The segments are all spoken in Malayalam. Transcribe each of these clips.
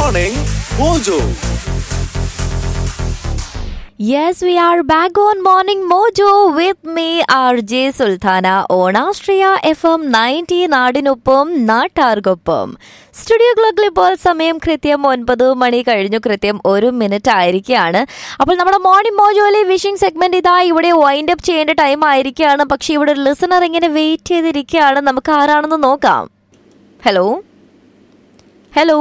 Morning Mojo. Yes, we are back on Morning Mojo with me, RJ Sultana, on Austria FM 90 നാടിനൊപ്പം നാട്ടാർക്കൊപ്പം സ്റ്റുഡിയോ ക്ലോക്കിൽ ഇപ്പോൾ സമയം കൃത്യം ഒൻപത് മണി കഴിഞ്ഞു കൃത്യം ഒരു മിനിറ്റ് ആയിരിക്കുകയാണ് അപ്പോൾ നമ്മുടെ മോർണിംഗ് മോജോയിലെ വിഷിംഗ് സെഗ്മെന്റ് ഇതാ ഇവിടെ വൈൻഡ് അപ്പ് ചെയ്യേണ്ട ടൈം ആയിരിക്കുകയാണ് പക്ഷേ ഇവിടെ ഒരു ലിസണർ ഇങ്ങനെ വെയിറ്റ് ചെയ്തിരിക്കുകയാണ് നമുക്ക് ആരാണെന്ന് നോക്കാം hello hello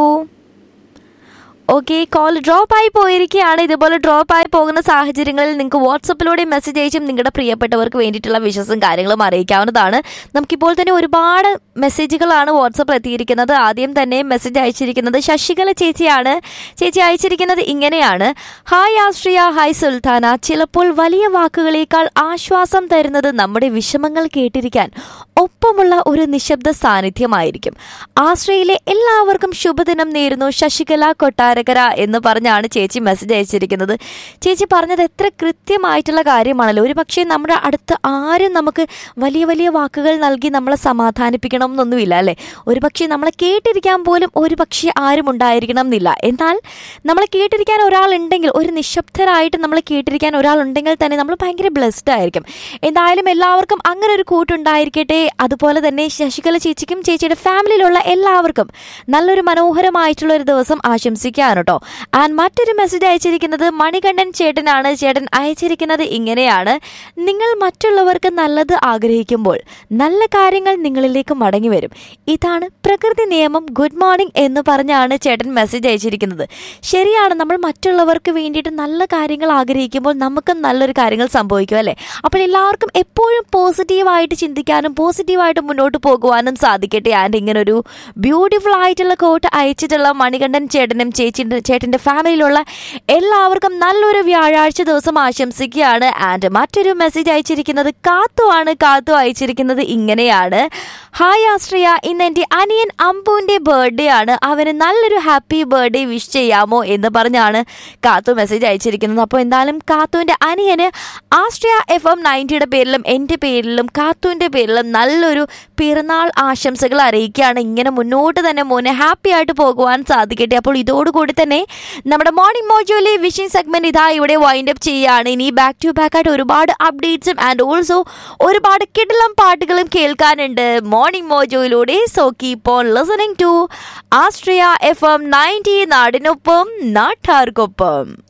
okay call drop ആയി പോയിരിക്കുകയാണ് ഇതുപോലെ ഡ്രോപ്പ് ആയി പോകുന്ന സാഹചര്യങ്ങളിൽ നിങ്ങൾക്ക് വാട്സപ്പിലൂടെ മെസ്സേജ് അയച്ചും നിങ്ങളുടെ പ്രിയപ്പെട്ടവർക്ക് വേണ്ടിയിട്ടുള്ള വിശ്വസും കാര്യങ്ങളും അറിയിക്കാവുന്നതാണ് നമുക്കിപ്പോൾ തന്നെ ഒരുപാട് മെസ്സേജുകളാണ് വാട്സപ്പിൽ എത്തിയിരിക്കുന്നത് ആദ്യം തന്നെ മെസ്സേജ് അയച്ചിരിക്കുന്നത് ശശികല ചേച്ചിയാണ് ചേച്ചി അയച്ചിരിക്കുന്നത് ഇങ്ങനെയാണ് ഹായ് ആശ്രിയ ഹായ് സുൽത്താന ചിലപ്പോൾ വലിയ വാക്കുകളേക്കാൾ ആശ്വാസം തരുന്നത് നമ്മുടെ വിഷമങ്ങൾ കേട്ടിരിക്കാൻ ഒപ്പമുള്ള ഒരു നിശബ്ദ സാന്നിധ്യമായിരിക്കും ആശ്രയിലെ എല്ലാവർക്കും ശുഭദിനം നേരുന്നു ശശികല കൊട്ടാരക്കര എന്ന് പറഞ്ഞാണ് ചേച്ചി മെസ്സേജ് അയച്ചിരിക്കുന്നത് ചേച്ചി പറഞ്ഞത് എത്ര കൃത്യമായിട്ടുള്ള കാര്യമാണല്ലോ ഒരു പക്ഷേ നമ്മുടെ അടുത്ത് ആരും നമുക്ക് വലിയ വലിയ വാക്കുകൾ നൽകി നമ്മളെ സമാധാനിപ്പിക്കണം എന്നൊന്നുമില്ല അല്ലേ ഒരു പക്ഷേ നമ്മളെ കേട്ടിരിക്കാൻ പോലും ഒരു പക്ഷേ ആരും ഉണ്ടായിരിക്കണം എന്നില്ല എന്നാൽ നമ്മളെ കേട്ടിരിക്കാൻ ഒരാളുണ്ടെങ്കിൽ ഒരു നിശബ്ദരായിട്ട് നമ്മളെ കേട്ടിരിക്കാൻ ഒരാളുണ്ടെങ്കിൽ തന്നെ നമ്മൾ ഭയങ്കര ബ്ലെസ്ഡ് ആയിരിക്കും എന്തായാലും എല്ലാവർക്കും അങ്ങനെ ഒരു കൂട്ടുണ്ടായിരിക്കട്ടെ അതുപോലെ തന്നെ ശശികല ചേച്ചിക്കും ചേച്ചിയുടെ ഫാമിലിയിലുള്ള എല്ലാവർക്കും നല്ലൊരു മനോഹരമായിട്ടുള്ള ഒരു ദിവസം ആശംസിക്കുകയാണ് കേട്ടോ ആൻഡ് മറ്റൊരു മെസ്സേജ് അയച്ചിരിക്കുന്നത് മണികണ്ഠൻ ചേട്ടനാണ് ചേട്ടൻ അയച്ചിരിക്കുന്നത് ഇങ്ങനെയാണ് നിങ്ങൾ മറ്റുള്ളവർക്ക് നല്ലത് ആഗ്രഹിക്കുമ്പോൾ നല്ല കാര്യങ്ങൾ നിങ്ങളിലേക്ക് മടങ്ങി വരും ഇതാണ് പ്രകൃതി നിയമം ഗുഡ് മോർണിംഗ് എന്ന് പറഞ്ഞാണ് ചേട്ടൻ മെസ്സേജ് അയച്ചിരിക്കുന്നത് ശരിയാണ് നമ്മൾ മറ്റുള്ളവർക്ക് വേണ്ടിയിട്ട് നല്ല കാര്യങ്ങൾ ആഗ്രഹിക്കുമ്പോൾ നമുക്കും നല്ലൊരു കാര്യങ്ങൾ സംഭവിക്കും അല്ലേ അപ്പോൾ എല്ലാവർക്കും എപ്പോഴും പോസിറ്റീവായിട്ട് ചിന്തിക്കാനും പോസിറ്റീവായിട്ട് മുന്നോട്ട് പോകുവാനും സാധിക്കട്ടെ ആൻഡ് ഇങ്ങനെ ഒരു ബ്യൂട്ടിഫുൾ ആയിട്ടുള്ള കോട്ട് അയച്ചിട്ടുള്ള മണികണ്ഠൻ ചേട്ടനും ചേച്ചിൻ്റെ ചേട്ടൻ്റെ ഫാമിലിയിലുള്ള എല്ലാവർക്കും നല്ലൊരു വ്യാഴാഴ്ച ദിവസം ആശംസിക്കുകയാണ് ആൻഡ് മറ്റൊരു മെസ്സേജ് അയച്ചിരിക്കുന്നത് കാത്തു ആണ് കാത്തു അയച്ചിരിക്കുന്നത് ഇങ്ങനെയാണ് ഹായ് ആശ്രിയ ഇന്ന് എൻ്റെ അനിയൻ അമ്പുവിൻ്റെ ബർത്ത്ഡേ ആണ് അവന് നല്ലൊരു ഹാപ്പി ബർത്ത്ഡേ വിഷ് ചെയ്യാമോ എന്ന് പറഞ്ഞാണ് കാത്തു മെസ്സേജ് അയച്ചിരിക്കുന്നത് അപ്പോൾ എന്തായാലും കാത്തുവിൻ്റെ അനിയന് ആസ്ട്രിയ എഫ് എം നയൻറ്റിയുടെ പേരിലും എൻ്റെ പേരിലും കാത്തുവിൻ്റെ പേരിലും നല്ലൊരു പിറന്നാൾ ആശംസകൾ അറിയിക്കുകയാണ് ഇങ്ങനെ മുന്നോട്ട് തന്നെ മോനെ ഹാപ്പി ആയിട്ട് പോകുവാൻ സാധിക്കട്ടെ അപ്പോൾ ഇതോടുകൂടി തന്നെ നമ്മുടെ മോർണിംഗ് മോജോയിലെ വിഷിംഗ് സെഗ്മെന്റ് ഇതാ ഇവിടെ വൈൻഡ് അപ്പ് ചെയ്യുകയാണ് ഇനി ബാക്ക് ടു ബാക്ക് ആയിട്ട് ഒരുപാട് അപ്ഡേറ്റ്സും ആൻഡ് ഓൾസോ ഒരുപാട് കിടിലം പാട്ടുകളും കേൾക്കാനുണ്ട് മോർണിംഗ് മോജോയിലൂടെ so keep on listening to Austria F M ninety നാടിനൊപ്പം നാട്ടാർക്കൊപ്പം